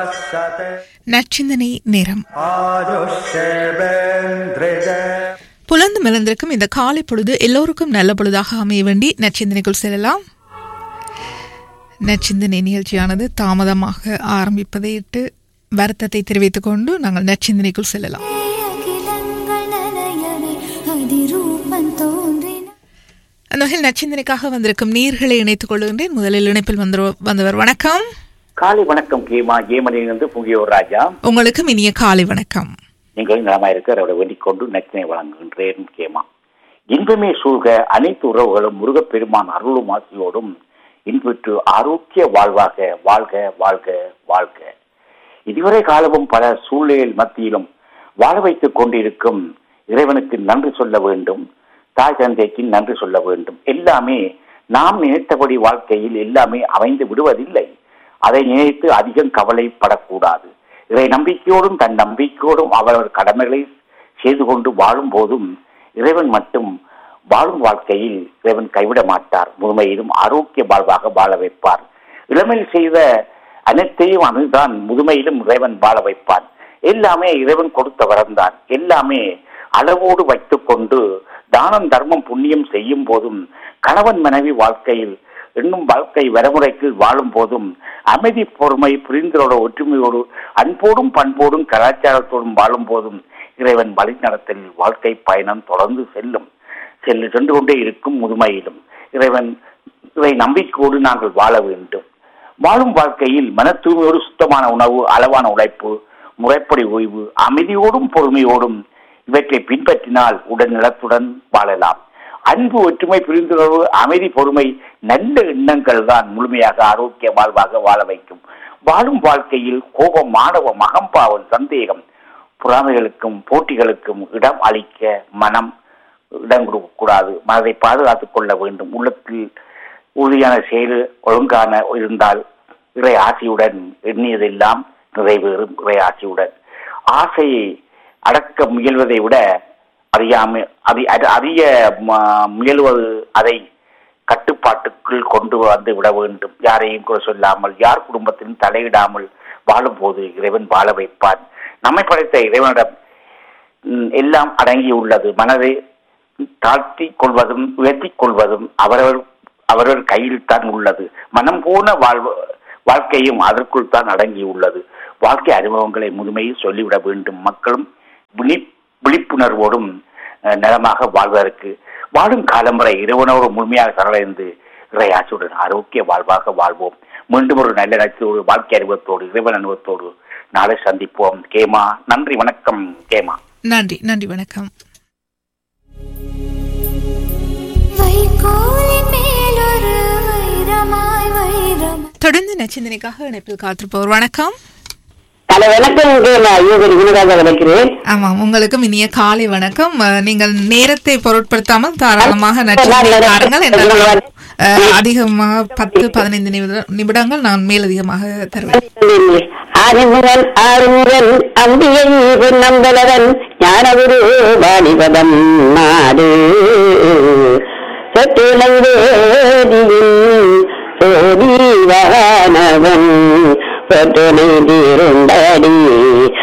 நச்சிந்தனை நேரம் புலந்து மிளந்திருக்கும் இந்த காலை பொழுது எல்லோருக்கும் நல்ல பொழுதாக அமைய வேண்டி நச்சிந்தனைக்குள் செல்லலாம் நச்சிந்தனை நிகழ்ச்சியானது தாமதமாக ஆரம்பிப்பதை இட்டு வருத்தத்தை தெரிவித்துக் கொண்டு நாங்கள் நச்சிந்தனைக்குள் செல்லலாம் அகிலங்கள் நனையவே அதிரூபம் தோன்றின அந்த வகையில் நச்சிந்தனைக்காக வந்திருக்கும் நீர்களை இணைத்துக் கொள்கின்றேன் முதலில் இணைப்பில் வந்தவர் வந்தவர் வணக்கம் காலை வணக்கம் கேமா ஏமனிலிருந்து புகியோர் ராஜா உங்களுக்கும் இனிய காலை வணக்கம் நீங்கள் நலமா இருக்க அவரை வேண்டிக் கொண்டு நச்சினை வழங்குகின்றேன் கேமா இன்பமே சூழ்க அனைத்து உறவுகளும் முருகப்பெருமான் அருளும் ஆசியோடும் இன்புற்று ஆரோக்கிய வாழ்வாக வாழ்க வாழ்க வாழ்க இதுவரை காலமும் பல சூழ்நிலைகள் மத்தியிலும் வாழ வைத்துக் கொண்டிருக்கும் இறைவனுக்கு நன்றி சொல்ல வேண்டும் தாய் தந்தைக்கு நன்றி சொல்ல வேண்டும் எல்லாமே நாம் நினைத்தபடி வாழ்க்கையில் எல்லாமே அமைந்து விடுவதில்லை அதை நினைத்து அதிகம் கவலைப்படக்கூடாது இறை நம்பிக்கையோடும் தன் நம்பிக்கையோடும் அவரவர் கடமைகளை செய்து கொண்டு வாழும் போதும் இறைவன் மட்டும் வாழும் வாழ்க்கையில் இறைவன் கைவிட மாட்டார் முதுமையிலும் ஆரோக்கிய வாழ்வாக வாழ வைப்பார் இளமையில் செய்த அனைத்தையும் அதுதான் முதுமையிலும் இறைவன் வாழ வைப்பான் எல்லாமே இறைவன் கொடுத்த வரம்தான் எல்லாமே அளவோடு வைத்துக் கொண்டு தானம் தர்மம் புண்ணியம் செய்யும் போதும் கணவன் மனைவி வாழ்க்கையில் இன்னும் வாழ்க்கை வரைமுறைக்கு வாழும் போதும் அமைதி பொறுமை புரிந்தரோட ஒற்றுமையோடு அன்போடும் பண்போடும் கலாச்சாரத்தோடும் வாழும் போதும் இறைவன் வழிநடத்தல் வாழ்க்கை பயணம் தொடர்ந்து செல்லும் செல்லு சென்று கொண்டே இருக்கும் முதுமையிலும் இறைவன் இறை நம்பிக்கையோடு நாங்கள் வாழ வேண்டும் வாழும் வாழ்க்கையில் மன தூய்மையோடு சுத்தமான உணவு அளவான உழைப்பு முறைப்படி ஓய்வு அமைதியோடும் பொறுமையோடும் இவற்றை பின்பற்றினால் உடல் நலத்துடன் வாழலாம் அன்பு ஒற்றுமை புரிந்துணர்வு அமைதி பொறுமை நல்ல எண்ணங்கள் தான் முழுமையாக ஆரோக்கிய வாழ்வாக வாழ வைக்கும் வாழும் வாழ்க்கையில் கோபம் மாணவ மகம்பாவன் சந்தேகம் புறாமைகளுக்கும் போட்டிகளுக்கும் இடம் அளிக்க மனம் இடம் கொடுக்கக்கூடாது மனதை பாதுகாத்துக் கொள்ள வேண்டும் உள்ளத்தில் உறுதியான செயல் ஒழுங்கான இருந்தால் இறை ஆசையுடன் எண்ணியதெல்லாம் நிறைவேறும் இறை ஆசையுடன் ஆசையை அடக்க முயல்வதை விட அறியாம அதி அறிய ம- முயல்வது அதை கட்டுப்பாட்டுக்குள் கொண்டு வந்து விட வேண்டும் யாரையும் கூட சொல்லாமல் யார் குடும்பத்திலும் தலையிடாமல் வாழும்போது இறைவன் வாழ வைப்பான் நம்மை படைத்த இறைவனிடம் ம், எல்லாம் அடங்கி உள்ளது மனதை தாழ்த்தி கொள்வதும் உயர்த்திக் கொள்வதும் அவரவர் அவரவர் கையில் தான் உள்ளது மனம் போன வாழ்வு வாழ்க்கையும் அதற்குள் தான் அடங்கி உள்ளது வாழ்க்கை அனுபவங்களை முழுமையில் சொல்லிவிட வேண்டும் மக்களும் விழி விழிப்புணர்வோடும் அஹ், நலமாக வாழ்வதற்கு வாழும் காலம் வரை இறைவனோடு முழுமையாக சரணடைந்து இறையாட்சியுடன் ஆரோக்கிய வாழ்வாக வாழ்வோம் மீண்டும் ஒரு நல்ல நட்சத்தோடு வாழ்க்கை அனுபவத்தோடு இறைவன் அனுபவத்தோடு நாளை சந்திப்போம் கேமா நன்றி வணக்கம் கேமா நன்றி நன்றி வணக்கம் வைக்கோலின் மேலொரு வைரமாய் வைரம் தொடர்ந்து நச்சிந்தனைக்காக இணைப்பில் காத்திருப்பவர் வணக்கம் பல வணக்கம் யோகரி குணராஜா வணக்கிறேன் ஆமாம் உங்களுக்கும் இனிய காலை வணக்கம் அஹ், நீங்கள் நேரத்தை பொருட்படுத்தாமல் தாராளமாக நச்சிந்தனை தாருங்கள் என்றால் அஹ், அதிகமாக பத்து பதினைந்து நிமிட- நிமிடங்கள் நான் மேலதிகமாக தருவேன் ஆதிமுகன் ஆறுமுகன் அம்பிகை பொன்னம்பலவன் ஞானகுரு வாணிபதம் நாடு சொத்துணை வேதியின் சோதிவானவன் சொத்துணை தீருண்டடி